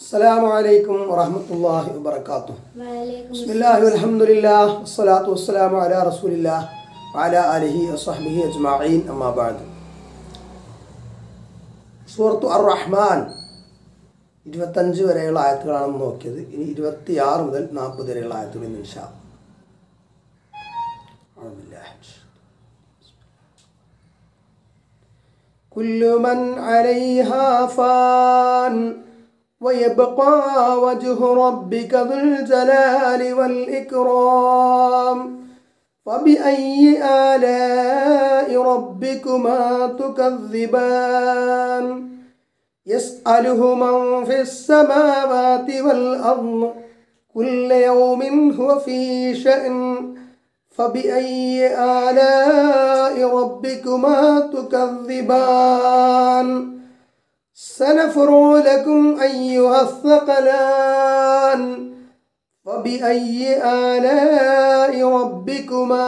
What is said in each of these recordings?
السلام عليكم ورحمة الله وبركاته وعليكم بسم الله والحمد لله والصلاة والسلام على رسول الله وعلى آله وصحبه أجمعين أما بعد സൂറത്തു അർ റഹ്മാൻ ഇരുപത്തഞ്ച് വരെയുള്ള ആയത്തുകളാണ് നോക്കിയത് ഇനി ഇരുപത്തിയാറ് മുതൽ നാൽപ്പത് വരെയുള്ള ആയത്തുകൾ ഇന്ന് ഇൻഷാ أعوذ بالله من الشيطان كل من عليها فان ويبقى وجه ربك ذو الجلال والإكرام فبأي آلاء ربكما تكذبان يسأله من في السماوات والأرض كل يوم هو في شأن فبأي آلاء ربكما تكذبان سنفرغ لكم أيها الثقلان فبأي آلاء ربكما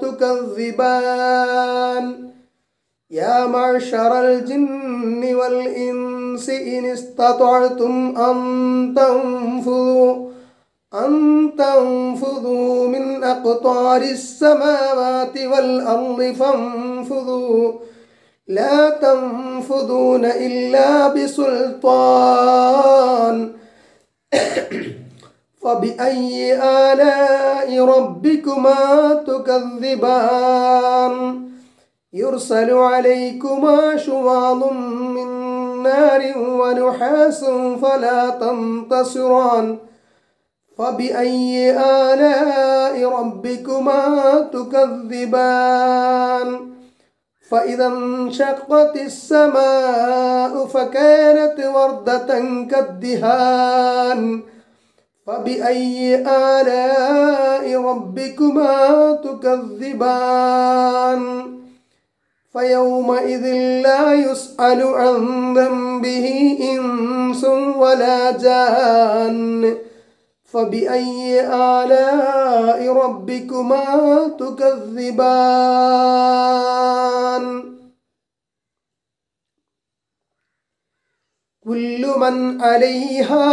تكذبان يا معشر الجن والإنس إن استطعتم أن تنفذوا أن تنفذوا من أقطار السماوات والأرض فانفذوا لا تنفذون إلا بسلطان فبأي آلاء ربكما تكذبان يرسل عليكما شواظ من نار ونحاس فلا تنتصران فبأي آلاء ربكما تكذبان فإذا انشقت السماء فكانت وردة كالدهان فبأي آلاء ربكما تكذبان فيومئذ لا يسأل عن ذنبه إنس ولا جان فبأي آلاء ربكما تكذبان كل من عليها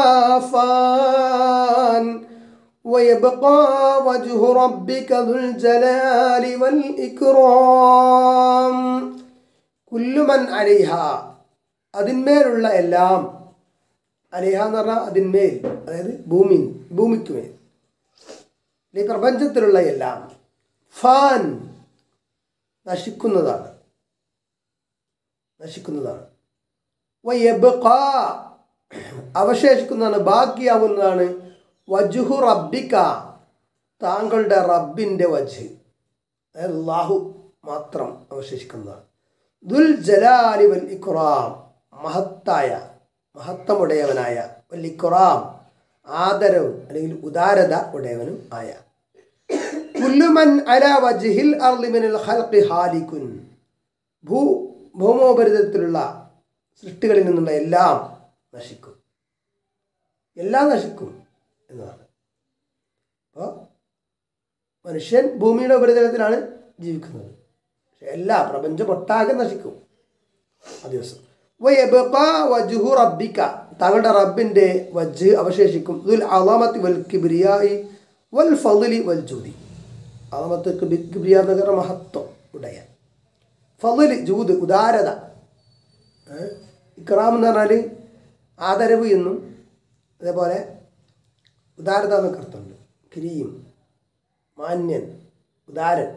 فان ويبقى وجه ربك ذو الجلال والإكرام كل من عليها അതിന്മേലുള്ള എല്ലാം അലേഹ എന്ന് പറഞ്ഞാൽ അതിന്മേൽ അതായത് ഭൂമി ഭൂമിക്ക് മേൽ ഈ പ്രപഞ്ചത്തിലുള്ള എല്ലാം ഫാൻ നശിക്കുന്നതാണ് നശിക്കുന്നതാണ് വയബ്ഖ അവശേഷിക്കുന്നതാണ് ബാക്കിയാവുന്നതാണ് വജുഹു റബ്ബിക്ക താങ്കളുടെ റബ്ബിൻ്റെ വജ് അതായത് അള്ളാഹു മാത്രം അവശേഷിക്കുന്നതാണ് ദുൽ ജലാലി വൽ ഇഖ്റാം മഹത്തായ മഹത്വമുടയവനായ വല്ലിഖുറാം ആദരവും അല്ലെങ്കിൽ ഉദാരത ഉടയവനും ആയ കുല്ലുമൻ അല വജ്ഹിൽ അർലിമിനിൽ ഖൽഖി ഹാലിക്കുൻ ഭൂ ഭൗമോപരിതത്തിലുള്ള സൃഷ്ടികളിൽ നിന്നുള്ള എല്ലാം നശിക്കും എല്ലാം നശിക്കും എന്നതാണ് അപ്പോൾ മനുഷ്യൻ ഭൂമിയുടെ ഉപരിതലത്തിലാണ് ജീവിക്കുന്നത് പക്ഷെ എല്ലാ പ്രപഞ്ചം ഒട്ടാകെ നശിക്കും ആ ദിവസം വജുഹു റബ്ബിക്ക താങ്കളുടെ റബ്ബിൻ്റെ വജ് അവശേഷിക്കും ദുൽ അലാമത്ത് വൽ കിബ്രിയായി വൽ ഫضലി വൽ ജൂതി അലാമത്ത് കിബ്രിയ എന്നൊക്കെ മഹത്വം ഉടയ ഫضല് ജൂത് ഉദാരത ഇക്റാം എന്ന് പറഞ്ഞാൽ ആദരവ് എന്നും അതേപോലെ ഉദാരത എന്നൊക്കെ അർത്ഥമുണ്ട് കിരീം മാന്യൻ ഉദാരൻ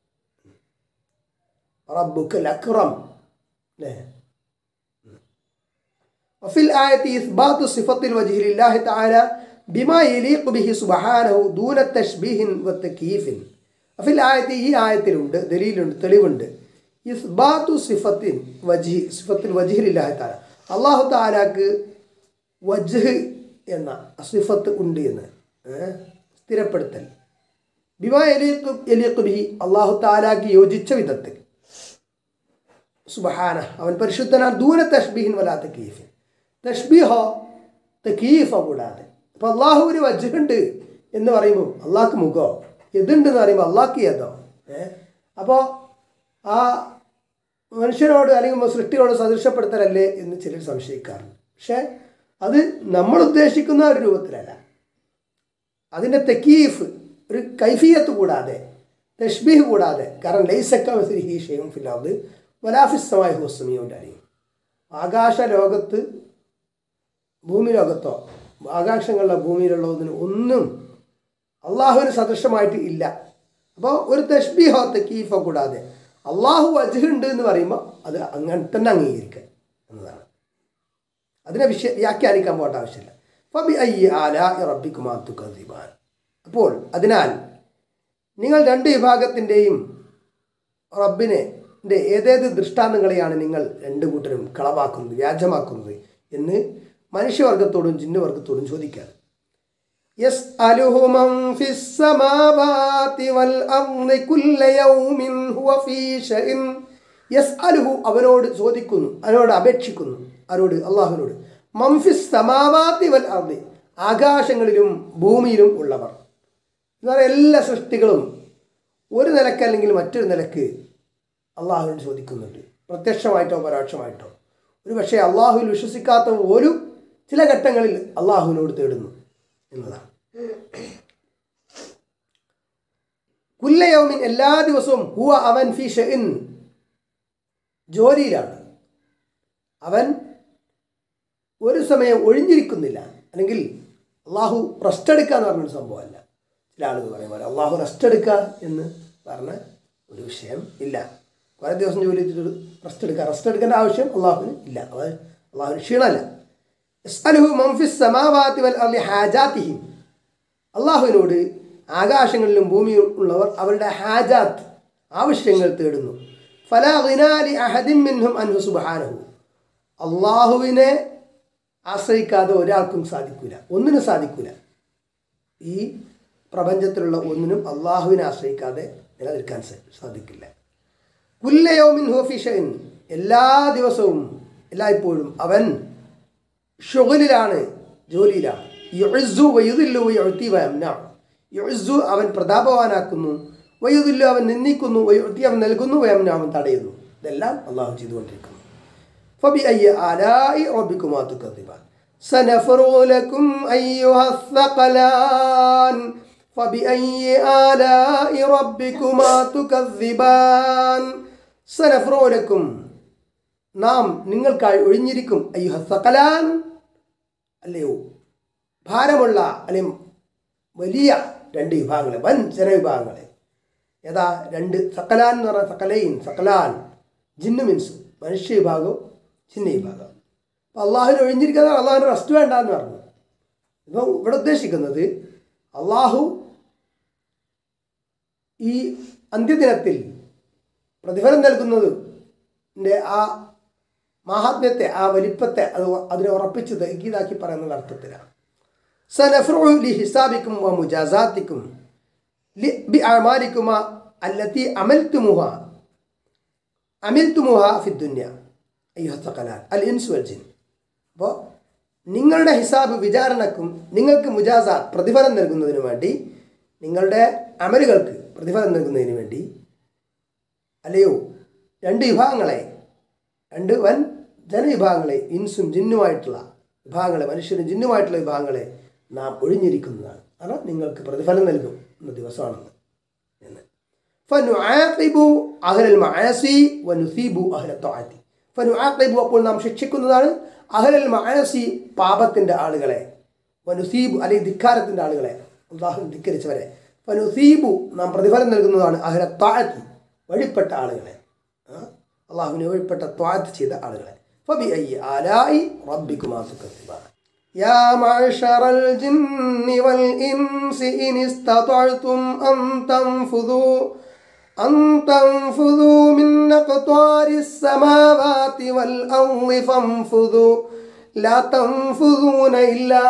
റബ്ബുക്ക് ലക്രം അല്ലേ وفي الآية إثبات صفة الوجه لله تعالى بما يليق به سبحانه دون التشبيه والتكييف وفي الآية هي آية لند دليل തെളിവുണ്ട് ഇസ്ബാത്തു സിഫത്തിൻ വജി സിഫത്തിൽ വജിഹിലില്ലാഹി താല അള്ളാഹു താലാക്ക് വജ്ഹ് എന്ന സിഫത്ത് ഉണ്ട് എന്ന് സ്ഥിരപ്പെടുത്തൽ ബിമാ എലിയക്ക് എലിയക്ക് ബിഹി അള്ളാഹു താലാക്ക് യോജിച്ച വിധത്തിൽ സുബഹാന അവൻ പരിശുദ്ധനാണ് ദൂര തഷ്ബീഹിൻ വലാത്ത കീഫിൻ തഷ്ബീഹോ തക്കീഫോ കൂടാതെ അപ്പോൾ അള്ളാഹുവിന് വജ്ജുണ്ട് എന്ന് പറയുമ്പോൾ അള്ളാഹ്ക്ക് മുഖോ എതുണ്ട് എന്ന് പറയുമ്പോൾ അള്ളാഹ്ക്ക് ഏതോ ഏ അപ്പോൾ ആ മനുഷ്യനോട് അല്ലെങ്കിൽ സൃഷ്ടിയോട് സദൃശപ്പെടുത്തലല്ലേ എന്ന് ചിലർ സംശയിക്കാറുണ്ട് പക്ഷേ അത് നമ്മൾ ഉദ്ദേശിക്കുന്ന ഒരു രൂപത്തിലല്ല അതിൻ്റെ തെക്കീഫ് ഒരു കൈഫിയത്ത് കൂടാതെ തഷ്ബീഹ് കൂടാതെ കാരണം ലൈസക്കമസിഹി ഷെയ്യും ഫിലാദ് വലാഫിസ്സമായ ഹുസ്മിയോൻ്റെ അറിയും ആകാശ ലോകത്ത് ഭൂമി ലോകത്തോ ആകാശങ്ങളിലോ ഭൂമിയിലുള്ള ഒന്നിനും ഒന്നും അള്ളാഹുവിന് സദൃശമായിട്ട് ഇല്ല അപ്പോൾ ഒരു തഷ്ബീഹോ തെക്കീഫോ കൂടാതെ അള്ളാഹു അജുണ്ട് എന്ന് പറയുമ്പോൾ അത് അങ്ങനെ തന്നെ അംഗീകരിക്കുക എന്നതാണ് അതിനെ വിഷയ വ്യാഖ്യാനിക്കാൻ പോകേണ്ട ആവശ്യമില്ല ഫബി ഐ ആല റബ്ബിക്കുമാത്തു കദിബാൻ അപ്പോൾ അതിനാൽ നിങ്ങൾ രണ്ട് വിഭാഗത്തിൻ്റെയും റബ്ബിനെ ന്റെ ഏതേത് ദൃഷ്ടാന്തങ്ങളെയാണ് നിങ്ങൾ രണ്ട് കൂട്ടരും കളവാക്കുന്നത് വ്യാജമാക്കുന്നത് എന്ന് മനുഷ്യവർഗത്തോടും ജിന്നുവർഗത്തോടും ചോദിക്കാറ് يسأله من في السماوات والأرض كل يوم هو في شأن യസ്അലുഹു അവനോട് ചോദിക്കുന്നു അവനോട് അപേക്ഷിക്കുന്നു ആരോട് അള്ളാഹുവിനോട് മംഫിസ് സമാവാത്തി വൽ അർദി ആകാശങ്ങളിലും ഭൂമിയിലും ഉള്ളവർ എന്ന് പറയുന്ന എല്ലാ സൃഷ്ടികളും ഒരു നിലക്ക് അല്ലെങ്കിൽ മറ്റൊരു നിലക്ക് അള്ളാഹുവിനോട് ചോദിക്കുന്നുണ്ട് പ്രത്യക്ഷമായിട്ടോ പരോക്ഷമായിട്ടോ ഒരു പക്ഷേ അള്ളാഹുവിൽ വിശ്വസിക്കാത്ത ഒരു ചില ഘട്ടങ്ങളിൽ അള്ളാഹുവിനോട് തേടുന്നു എന്നതാണ് കുല്ലയൗമിൻ എല്ലാ ദിവസവും ഹുവ അവൻ ഫി ഷെഇൻ ജോലിയിലാണ് അവൻ ഒരു സമയം ഒഴിഞ്ഞിരിക്കുന്നില്ല അല്ലെങ്കിൽ അള്ളാഹു റെസ്റ്റ് എടുക്കുക എന്ന് പറഞ്ഞൊരു സംഭവമല്ല ചില ആളുകൾ പറയും പോലെ അള്ളാഹു റെസ്റ്റ് എടുക്കുക എന്ന് പറഞ്ഞ ഒരു വിഷയം ഇല്ല കുറേ ദിവസം ജോലി ചെയ്തിട്ട് റെസ്റ്റ് എടുക്കുക റെസ്റ്റ് എടുക്കേണ്ട ആവശ്യം അള്ളാഹുവിന് ഇല്ല അത് അള്ളാഹുവിന് ക്ഷീണമല്ല യസ്അലുഹു മൻഫിസ് സമാവാതി വൽ അർളി ഹാജാത്തിഹിം അള്ളാഹുവിനോട് ആകാശങ്ങളിലും ഭൂമിയും ഉള്ളവർ അവരുടെ ഹാജാത്ത് ആവശ്യങ്ങൾ തേടുന്നു ഫലാ ഗിനാലി അഹദിൻ മിൻഹും അൻഹു സുബ്ഹാനഹു അള്ളാഹുവിനെ ആശ്രയിക്കാതെ ഒരാൾക്കും സാധിക്കൂല ഒന്നിനും സാധിക്കൂല ഈ പ്രപഞ്ചത്തിലുള്ള ഒന്നിനും അള്ളാഹുവിനെ ആശ്രയിക്കാതെ നിലനിൽക്കാൻ സ- സാധിക്കില്ല കുല്ലയോമിൻ ഹോഫിഷൻ എല്ലാ ദിവസവും എല്ലായ്പ്പോഴും അവൻ ഷുഗലിലാണ് ജോലിയിലാണ് യുഇസ്സു വയുദില്ലു വയുഅ്തി വയംന യുഇസ്സു അവൻ പ്രതാപവാനാക്കുന്നു വയുദില്ലു അവൻ നിന്ദിക്കുന്നു വയുഅ്തി അവൻ നൽകുന്നു വയംന അവൻ തടയുന്നു ഇതെല്ലാം അള്ളാഹു ചെയ്തുകൊണ്ടിരിക്കുന്നു فبأي آلاء ربكما تكذبان سنفرغ لكم أيها الثقلان فبأي آلاء ربكما تكذبان سنفرغ لكم നാം നിങ്ങൾക്കായി ഒഴിഞ്ഞിരിക്കും അയ്യുഹ സകലാൻ അല്ലയോ ഭാരമുള്ള അല്ലെങ്കിൽ വലിയ രണ്ട് വിഭാഗങ്ങളെ വൻ ജനവിഭാഗങ്ങളെ ഏതാ രണ്ട് സകലാൻ എന്ന് പറഞ്ഞാൽ സകലൈൻ സകലാൻ ജിന്നു മീൻസ് മനുഷ്യ വിഭാഗവും ജിന്ന വിഭാഗം അപ്പോൾ അള്ളാഹുവിന് ഒഴിഞ്ഞിരിക്കുന്ന അള്ളാഹുവിന് റെസ്റ്റ് വേണ്ട എന്ന് പറഞ്ഞു ഇപ്പം ഇവിടെ ഉദ്ദേശിക്കുന്നത് അള്ളാഹു ഈ അന്ത്യദിനത്തിൽ പ്രതിഫലം നൽകുന്നത് ന്റെ ആ മാഹാത്മ്യത്തെ ആ വലിപ്പത്തെ അത് അതിനെ ഉറപ്പിച്ച് തകീതാക്കി പറയുന്ന അർത്ഥത്തിലാണ് സനഫ്രു ലി ഹിസാബിക്കും വ മുജാസാത്തിക്കും ലി ബി അമാലിക്കുമ അല്ലത്തി അമൽത്തുമുഹ അമിൽത്തുമുഹ ഫിദ്ദുന്യ അയ്യുഹത്തക്കലാൻ അൽ ഇൻസ് വൽ ജിൻ അപ്പോൾ നിങ്ങളുടെ ഹിസാബ് വിചാരണക്കും നിങ്ങൾക്ക് മുജാസ പ്രതിഫലം നൽകുന്നതിന് വേണ്ടി നിങ്ങളുടെ അമലുകൾക്ക് പ്രതിഫലം നൽകുന്നതിന് വേണ്ടി അല്ലയോ രണ്ട് വിഭാഗങ്ങളെ രണ്ട് വൻ ജനവിഭാഗങ്ങളെ ഇൻസും ജിന്നുമായിട്ടുള്ള വിഭാഗങ്ങളെ മനുഷ്യരും ജിന്നുമായിട്ടുള്ള വിഭാഗങ്ങളെ നാം ഒഴിഞ്ഞിരിക്കുന്നതാണ് കാരണം നിങ്ങൾക്ക് പ്രതിഫലം നൽകും എന്ന ദിവസമാണെന്ന് എന്ന് ഫനുആഖിബു അഹ്ലൽ മആസി വനുസീബു അഹ്ല ത്വാഅത്തി ഫനുആഖിബു അപ്പോൾ നാം ശിക്ഷിക്കുന്നതാണ് അഹ്ലൽ മആസി പാപത്തിൻ്റെ ആളുകളെ വനുസീബു അല്ലെങ്കിൽ ധിക്കാരത്തിൻ്റെ ആളുകളെ അള്ളാഹു ധിക്കരിച്ചവരെ ഫനുസീബു നാം പ്രതിഫലം നൽകുന്നതാണ് അഹ്ല ത്വാഅത്തി വഴിപ്പെട്ട ആളുകളെ ആ? അള്ളാഹുവിനെ വഴിപ്പെട്ട ത്വാത്ത് ചെയ്ത ആളുകളെ فبأي آلاء ربكما تكذبان يا معشر الجن والإنس إن استطعتم أن تنفذوا أن تنفذوا من أقطار السماوات والأرض فانفذوا لا تنفذون إلا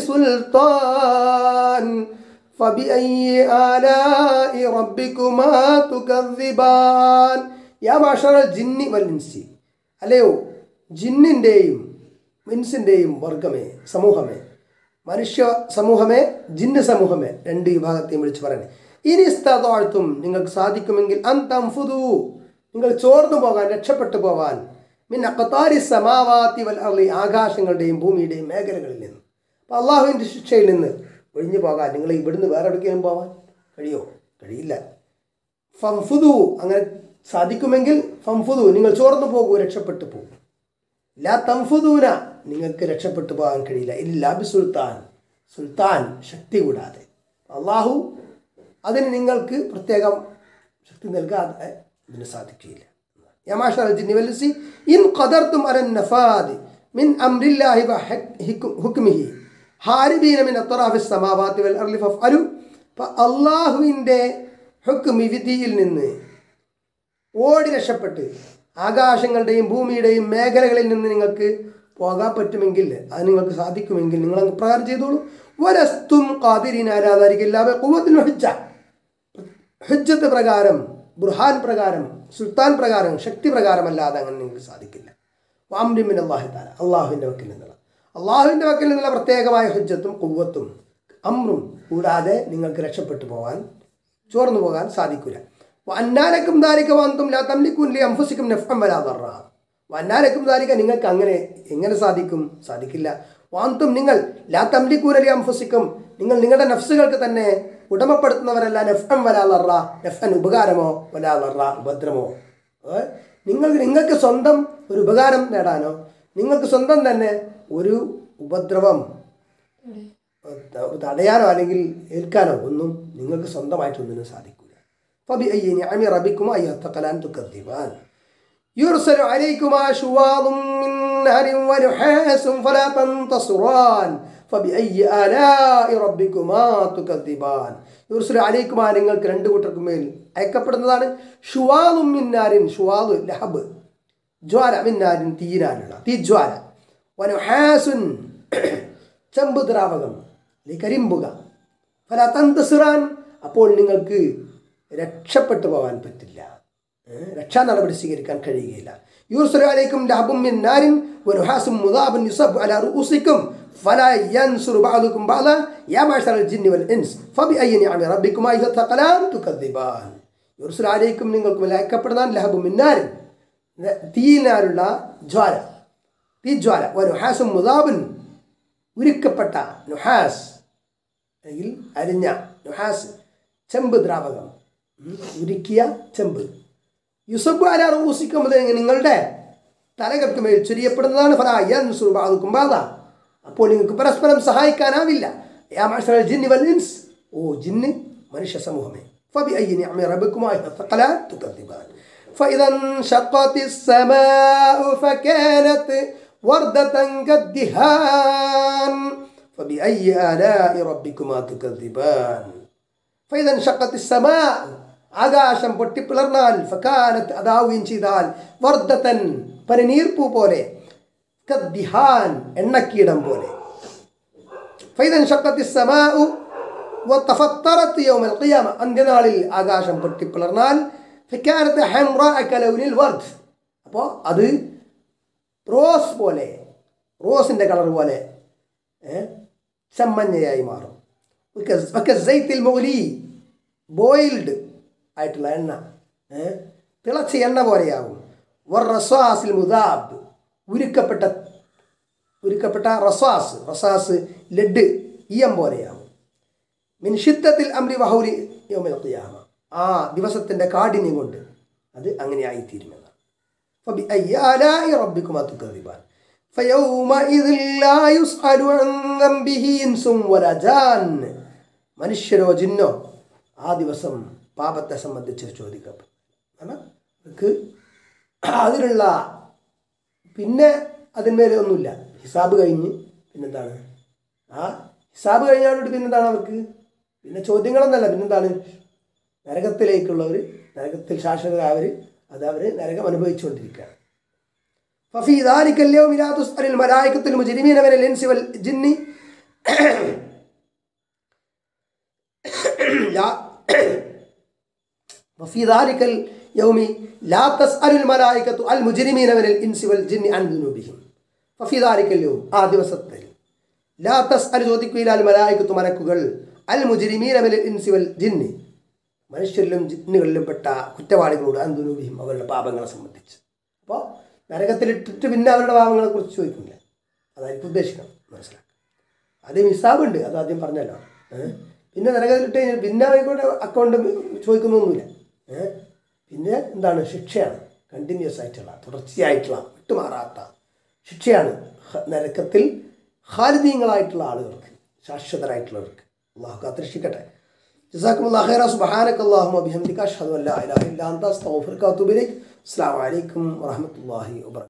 بسلطان فبأي آلاء ربكما تكذبان യാ മാഷറ ജിന്നി വൽഇൻസി അല്ലയോ ജിന്നിൻ്റെയും മിൻസിൻ്റെയും വർഗമേ സമൂഹമേ മനുഷ്യ സമൂഹമേ ജിന്ന് സമൂഹമേ രണ്ട് വിഭാഗത്തെയും വിളിച്ച് പറയണേ ഇനി സ്ഥാഴ്ത്തും നിങ്ങൾക്ക് സാധിക്കുമെങ്കിൽ അന്തം ഫുദു നിങ്ങൾ ചോർന്നു പോകാൻ രക്ഷപ്പെട്ടു പോകാൻ മിൻ അക്കത്താരി സമാവാത്തി വൽ അർളി ആകാശങ്ങളുടെയും ഭൂമിയുടെയും മേഖലകളിൽ നിന്ന് അപ്പോൾ അള്ളാഹുവിൻ്റെ ശിക്ഷയിൽ നിന്ന് ഒഴിഞ്ഞു പോകാൻ നിങ്ങൾ ഇവിടുന്ന് വേറെ എവിടേക്കെങ്കിലും പോകാൻ കഴിയോ കഴിയില്ല ഫംഫുദു അങ്ങനെ സാധിക്കുമെങ്കിൽ ഫംഫുദു നിങ്ങൾ ചോർന്നു പോകൂ രക്ഷപ്പെട്ടു പോകും ലാ തംഫുദൂന നിങ്ങൾക്ക് രക്ഷപ്പെട്ടു പോകാൻ കഴിയില്ല ഇല്ല ബി സുൽത്താൻ സുൽത്താൻ ശക്തി കൂടാതെ അള്ളാഹു അതിന് നിങ്ങൾക്ക് പ്രത്യേകം ശക്തി നൽകാതെ ഇതിന് സാധിക്കുകയില്ല يا معشر الجن والإنس إن قدرتم على النفاذ من أمر الله وحكمه هاربين من أطراف السماوات والأرض فافعلوا ഫഅള്ളാഹുവിൻ്റെ ഹുക്മി വിധിയിൽ നിന്ന് ഓടി രക്ഷപ്പെട്ട് ആകാശങ്ങളുടെയും ഭൂമിയുടെയും മേഖലകളിൽ നിന്ന് നിങ്ങൾക്ക് പോകാൻ പറ്റുമെങ്കിൽ അത് നിങ്ങൾക്ക് സാധിക്കുമെങ്കിൽ നിങ്ങൾ അങ്ങ് പ്രകാരം ചെയ്തോളൂ വരസ്തും കാതിരിനാരാധാരിക്കില്ല കുവത്തിൽ ഹജ്ജ ഹജ്ജത്ത് പ്രകാരം ബുർഹാൻ പ്രകാരം സുൽത്താൻ പ്രകാരം ശക്തി പ്രകാരമല്ലാതെ അങ്ങനെ നിങ്ങൾക്ക് സാധിക്കില്ല വാംരിമിൻ അള്ളാഹു താല അള്ളാഹുവിൻ്റെ വക്കിൽ നിന്നുള്ള അള്ളാഹുവിൻ്റെ വക്കിൽ നിന്നുള്ള പ്രത്യേകമായ ഹജ്ജത്തും കുവ്വത്തും അമ്രും കൂടാതെ നിങ്ങൾക്ക് രക്ഷപ്പെട്ടു പോകാൻ ചോർന്നു പോകാൻ സാധിക്കില്ല വന്നാലക്കും ദാരിക വാന്തും ലാ തംലിക്കൂൻ ലി അംഫുസിക്കും നഫ്അം വലാ ദർറ വന്നാലക്കും ദാരിക നിങ്ങൾക്ക് അങ്ങനെ എങ്ങനെ സാധിക്കും സാധിക്കില്ല വാന്തും നിങ്ങൾ ലാ തംലിക്കൂൻ ലി അംഫുസിക്കും നിങ്ങൾ നിങ്ങളുടെ നഫ്സുകൾക്ക് തന്നെ ഉടമപ്പെടുത്തുന്നവരല്ല നഫ്അം വലാ ദർറ നഫ്അൻ ഉപകാരമോ വലാ ദർറ ഉപദ്രവമോ ഏ? നിങ്ങൾ നിങ്ങൾക്ക് സ്വന്തം ഒരു ഉപകാരം നേടാനോ നിങ്ങൾക്ക് സ്വന്തം തന്നെ ഒരു ഉപദ്രവം തടയാനോ അല്ലെങ്കിൽ ഏൽക്കാനോ ഒന്നും നിങ്ങൾക്ക് സ്വന്തമായിട്ടൊന്നിനും സാധിക്കില്ല فبأي نعم ربكما أيها الثقلان تكذبان يرسل عليكما شواظ من نار ونحاس فلا تنتصران فبأي آلاء ربكما تكذبان يرسل عليكما നിങ്ങൾക്ക് രണ്ട് കൂട്ടർക്കും മേൽ അയക്കപ്പെടുന്നതാണ് ഷുവാദും മിന്നാരിൻ ഷുവാദ് ലഹബ് ജ്വാല മിന്നാരിൻ തീരാനുള്ള തീജ്വാല വനുഹാസുൻ ചെമ്പ് ദ്രാവകം അല്ലെങ്കിൽ കരിമ്പുക ഫല തന്തസിറാൻ അപ്പോൾ നിങ്ങൾക്ക് രക്ഷപ്പെട്ടു പോകാൻ പറ്റില്ല ഏ? രക്ഷാ നടപടി സ്വീകരിക്കാൻ കഴിയുകയില്ല യൂർസലു അലൈക്കും ലഹബും മിൻ നാരിൻ വനുഹാസും മുദാബുൻ യുസബ് അലാ റൂസിക്കും فلا ينصر بعضكم بعضا يا معشر الجن والإنس فبأي نعم ربكما أيها الثقلان تكذبان യുർസുൽ ആലയിക്കും നിങ്ങൾക്കും ലയക്കപ്പെടുന്ന ലഹബു മിന്നാരിൻ തീയിനാലുള്ള ജ്വാല തീജ്വാല വനുഹാസും മുദാബുൻ ഉരുക്കപ്പെട്ട നുഹാസ് അല്ലെങ്കിൽ അരിഞ്ഞ നുഹാസ് ചെമ്പ് ദ്രാവകം ഉം, ഉരുക്കിയ ചെമ്പ് യുസബ് അല റൂസിക്കുന്നത് നിങ്ങളുടെ തലകൾക്ക് മേൽ ചൊരിയപ്പെടുന്നതാണ് ഫലാ യൻസുർ ബഅദുക്കും ബഅദ അപ്പോൾ നിങ്ങൾക്ക് പരസ്പരം സഹായിക്കാനാവില്ല യാ മഅ്ശറൽ ജിന്നി വൽ ഇൻസ് ഓ ജിന്ന് മനുഷ്യ സമൂഹമേ فبأي نعم ربكما الثقلان تكذبان فإذا انشقت السماء فكانت وردة كالدهان فبأي آلاء ربكما تكذبان فإذا انشقت السماء ആകാശം പൊട്ടിപ്പിളർന്നാൽ ഫക്കാനത്ത് അതാവുകയും ചെയ്താൽ വർദ്ധത്തൻ പനിനീർപ്പൂ പോലെ കദ്ദിഹാൻ എണ്ണക്കീടം പോലെ ഫൈദൻ ഷക്കത്തി സമാഉ വത്തഫത്തറത്ത് യൗമൽ ഖിയാമ അന്ത്യനാളിൽ ആകാശം പൊട്ടിപ്പിളർന്നാൽ ഫക്കാനത്ത് ഹംറാഅ കലൗനിൽ വർദ്ധ് അപ്പോൾ അത് റോസ് പോലെ റോസിൻ്റെ കളർ പോലെ ഏ, ചെമ്മഞ്ഞയായി മാറും സൈത്തിൽ മൗലി ബോയിൽഡ് ആയിട്ടുള്ള എണ്ണ ഏ, തിളച്ച എണ്ണ പോലെയാവും വർ റസ്വാസിൽ മുദാബ് ഉരുക്കപ്പെട്ട ഉരുക്കപ്പെട്ട റസ്വാസ് റസാസ് ലഡ് ഈയം പോലെയാവും മിൻ ഷിദ്ദത്തിൽ അമ്രി വഹൗലി യൗമിൽ ഖിയാമ ആ ദിവസത്തിൻ്റെ കാഠിന്യം കൊണ്ട് അത് അങ്ങനെയായിത്തീരുമെന്നാണ് فبأي آلاء ربكما تكذبان فيومئذ لا يسأل عن ذنبه إنس ولا جان മനുഷ്യരോ ജിന്നോ ആ ദിവസം പാപത്തെ സംബന്ധിച്ച് ചോദിക്കപ്പെടും കാരണം അവർക്ക് അതിനുള്ള പിന്നെ അതിന്മേലെ ഒന്നുമില്ല ഹിസാബ് കഴിഞ്ഞ് പിന്നെന്താണ് ആ ഹിസാബ് കഴിഞ്ഞാലോട്ട് പിന്നെന്താണ് അവർക്ക് പിന്നെ ചോദ്യങ്ങളൊന്നല്ല പിന്നെന്താണ് നരകത്തിലേക്കുള്ളവർ നരകത്തിൽ ശാശ്വതരായവർ അത് അവർ നരകം അനുഭവിച്ചുകൊണ്ടിരിക്കുകയാണ് ففي ذلك اليوم لا تسأل الملائكة المجرمين من الإنس والجن لا وفي ذلك اليوم لا تسأل الملائكة المجرمين من الإنس والجن عن ذنوبهم ففي ذلك اليوم ആ ദിവസത്തിൽ ലാ തസ്അൽ ചോദിക്കുകയില്ല അൽ മലായിക്കത്തു മലക്കുകൾ അൽ മുജിരിമീന മിനൽ ഇൻസി വൽ ജിന്നി മനുഷ്യരിലും ജിന്നുകളിലും പെട്ട കുറ്റവാളികളോട് അന്തുനൂബിയും അവരുടെ പാപങ്ങളെ സംബന്ധിച്ച് അപ്പോൾ നരകത്തിലിട്ടിട്ട് പിന്നെ അവരുടെ പാപങ്ങളെ കുറിച്ച് ചോദിക്കുന്നില്ല അതായിരിക്കും ഉദ്ദേശിക്കണം മനസ്സിലാക്കുക ആദ്യം ഹിസാബുണ്ട് അത് ആദ്യം പറഞ്ഞല്ലോ ഏഹ് പിന്നെ നരകത്തിലിട്ട് കഴിഞ്ഞാൽ പിന്നെ ആയിക്കോട്ടെ അക്കൗണ്ട് ചോദിക്കുന്നൊന്നുമില്ല ഏഹ് പിന്നെ എന്താണ് ശിക്ഷയാണ് കണ്ടിന്യൂസ് ആയിട്ടുള്ള തുടർച്ചയായിട്ടുള്ള വിട്ടുമാറാത്ത ശിക്ഷയാണ് ഹ- നരകത്തിൽ ഹാലിദീങ്ങളായിട്ടുള്ള ആളുകൾക്ക് ശാശ്വതരായിട്ടുള്ളവർക്ക് അള്ളാഹു കാത്തിരക്ഷിക്കട്ടെ جزاكم الله خيرا سبحانك اللهم وبحمدك أشهد أن لا إله إلا أنت أستغفرك وأتوب إليك السلام عليكم ورحمة الله وبركاته